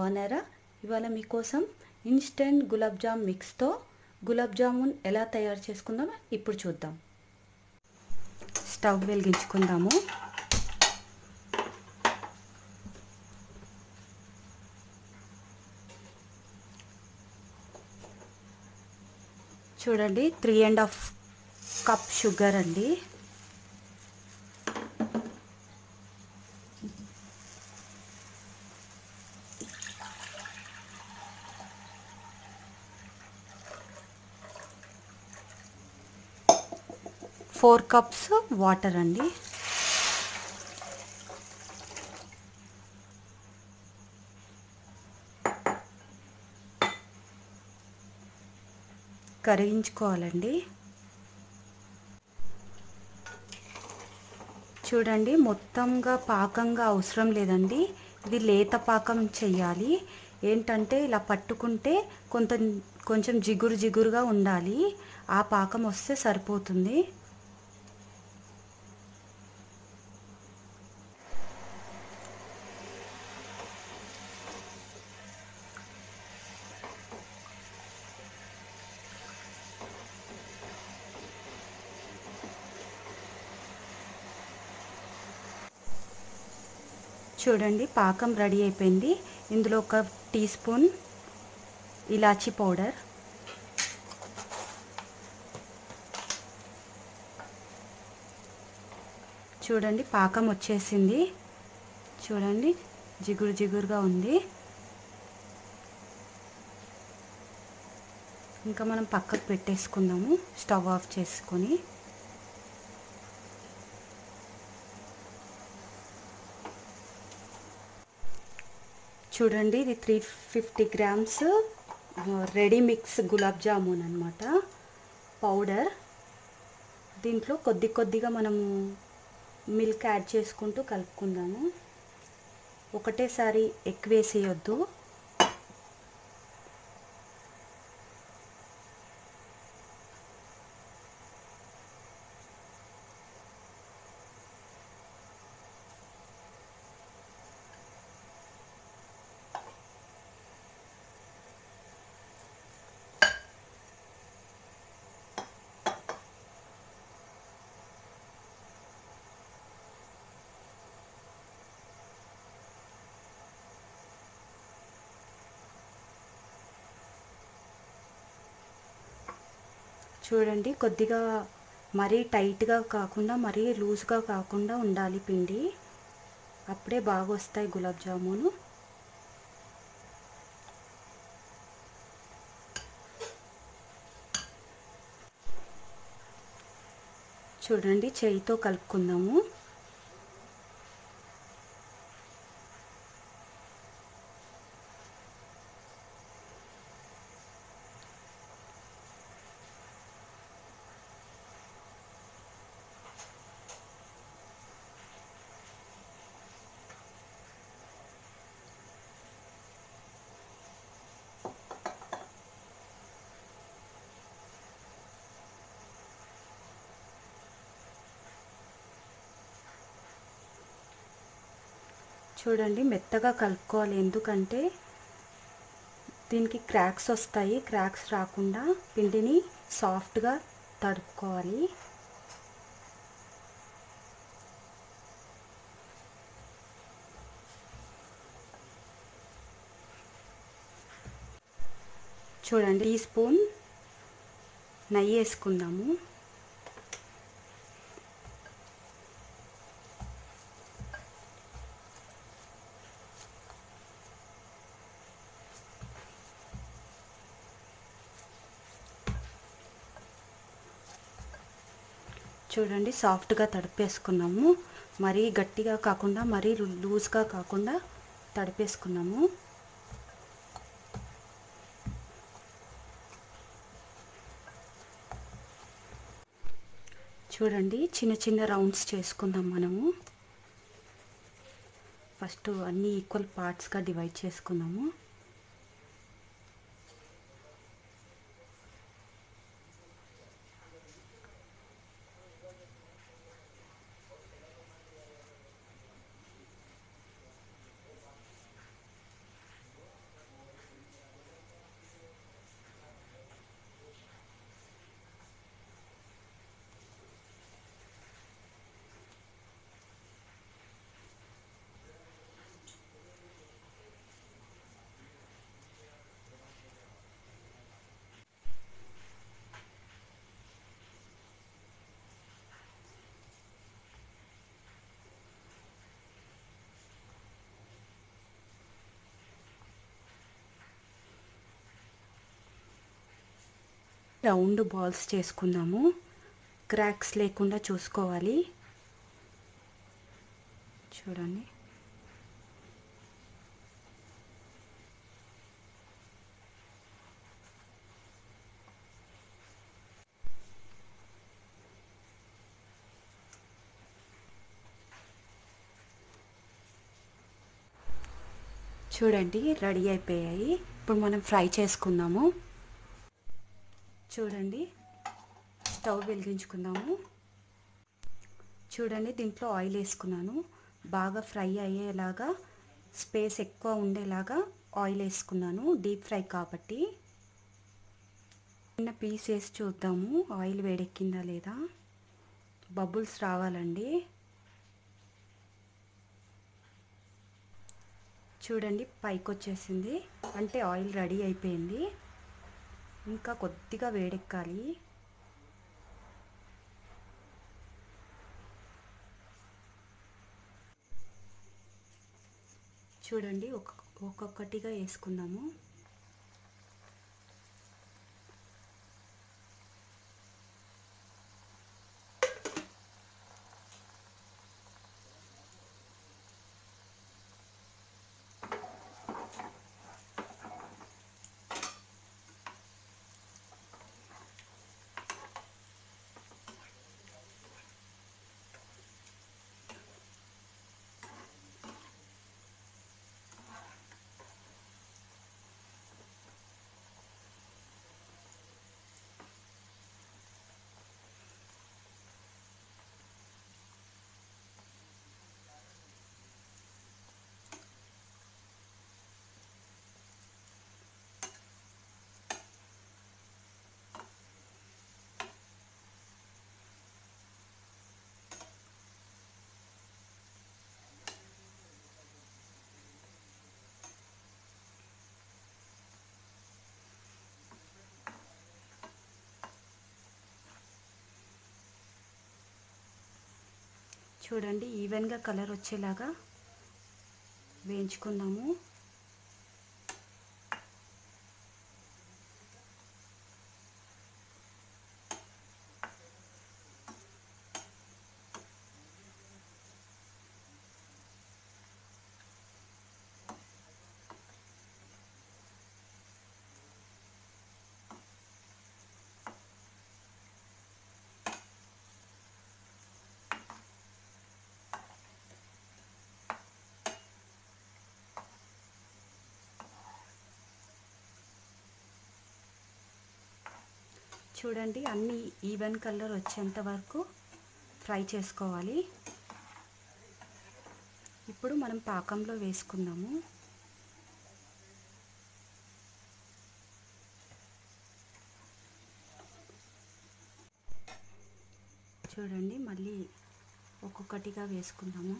బాగున్నారా ఇవాళ మీకోసం ఇన్స్టెంట్ గులాబ్ జామ్ మిక్స్తో గులాబ్ జామున్ ఎలా తయారు చేసుకుందామో ఇప్పుడు చూద్దాం స్టవ్ వెలిగించుకుందాము చూడండి three and half cup sugar అండి ఫోర్ కప్స్ వాటర్ అండి కరిగించుకోవాలండి చూడండి మొత్తంగా పాకంగా అవసరం లేదండి ఇది లేత పాకం చెయ్యాలి ఏంటంటే ఇలా పట్టుకుంటే కొంత కొంచెం జిగురు జిగురుగా ఉండాలి ఆ పాకం వస్తే సరిపోతుంది చూడండి పాకం రెడీ అయిపోయింది ఇందులో ఒక టీ స్పూన్ ఇలాచీ పౌడర్ చూడండి పాకం వచ్చేసింది చూడండి జిగురు జిగురుగా ఉంది ఇంకా మనం పక్కకు పెట్టేసుకుందాము స్టవ్ ఆఫ్ చేసుకొని చూడండి ఇది three fifty grams ready mix gulab jamun అనమాట పౌడర్ దీంట్లో కొద్ది కొద్దిగా మనము మిల్క్ యాడ్ చేసుకుంటూ కలుపుకుందాము ఒకటేసారి ఎక్కువ వేసేయొద్దు చూడండి కొద్దిగా మరీ టైట్గా కాకుండా మరీ లూజ్గా కాకుండా ఉండాలి పిండి అప్పుడే బాగా వస్తాయి గులాబ్ జామును చూడండి చేయితో కలుపుకుందాము చూడండి మెత్తగా కలుపుకోవాలి ఎందుకంటే దీనికి క్రాక్స్ వస్తాయి క్రాక్స్ రాకుండా పిండిని సాఫ్ట్గా తడుపుకోవాలి చూడండి టీ స్పూన్ నెయ్యి వేసుకుందాము చూడండి సాఫ్ట్గా తడిపేసుకున్నాము మరీ గట్టిగా కాకుండా మరీ లూజ్గా కాకుండా తడిపేసుకున్నాము చూడండి చిన్న చిన్న రౌండ్స్ చేసుకుందాం మనము ఫస్ట్ అన్నీ ఈక్వల్ పార్ట్స్గా డివైడ్ చేసుకుందాము రౌండ్ బాల్స్ చేసుకుందాము క్రాక్స్ లేకుండా చూసుకోవాలి చూడండి చూడండి రెడీ అయిపోయాయి ఇప్పుడు మనం ఫ్రై చేసుకుందాము చూడండి స్టవ్ వెలిగించుకుందాము చూడండి దీంట్లో ఆయిల్ వేసుకున్నాను బాగా ఫ్రై అయ్యేలాగా స్పేస్ ఎక్కువ ఉండేలాగా ఆయిల్ వేసుకున్నాను డీప్ ఫ్రై కాబట్టి చిన్న పీస్ వేసి చూద్దాము ఆయిల్ వేడెక్కిందా లేదా బబుల్స్ రావాలండి చూడండి పైకి వచ్చేసింది అంటే ఆయిల్ రెడీ అయిపోయింది ఇంకా కొద్దిగా వేడెక్కాలి చూడండి ఒక్కొక్క ఒక్కొక్కటిగా వేసుకుందాము చూడండి ఈవెన్గా కలర్ వచ్చేలాగా వేయించుకుందాము చూడండి అన్ని ఈవెన్ కలర్ వచ్చేంత వరకు ఫ్రై చేసుకోవాలి ఇప్పుడు మనం పాకంలో వేసుకుందాము చూడండి మళ్ళీ ఒక్కొక్కటిగా వేసుకుందాము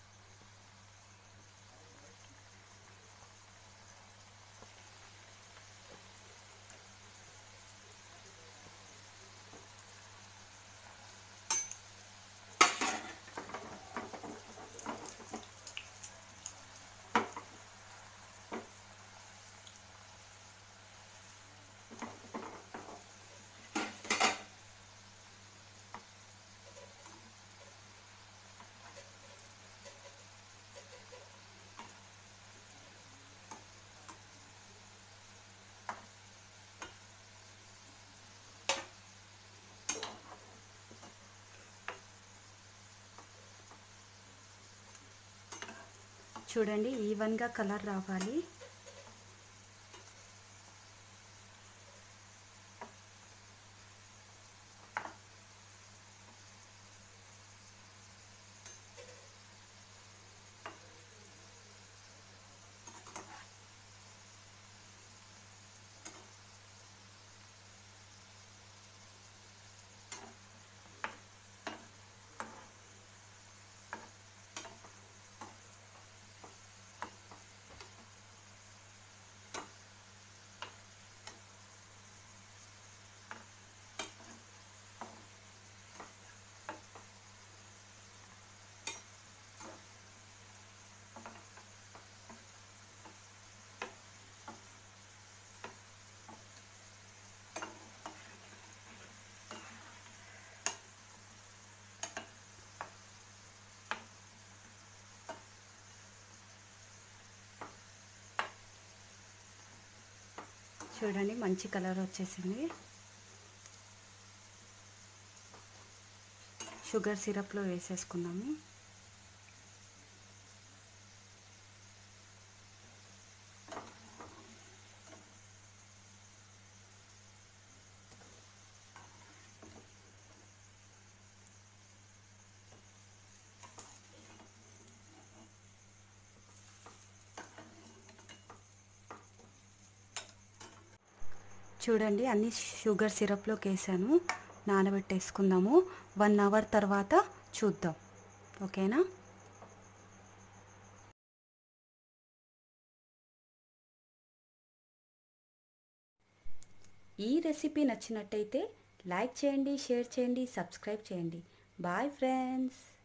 చూడండి ఈవెన్గా కలర్ రావాలి చూడండి మంచి కలర్ వచ్చేసింది షుగర్ సిరప్లో వేసేసుకున్నాము చూడండి అన్ని షుగర్ సిరప్లోకి వేసాను నానబెట్టేసుకుందాము వన్ అవర్ తర్వాత చూద్దాం ఓకేనా ఈ రెసిపీ నచ్చినట్టయితే లైక్ చేయండి షేర్ చేయండి సబ్స్క్రైబ్ చేయండి బాయ్ ఫ్రెండ్స్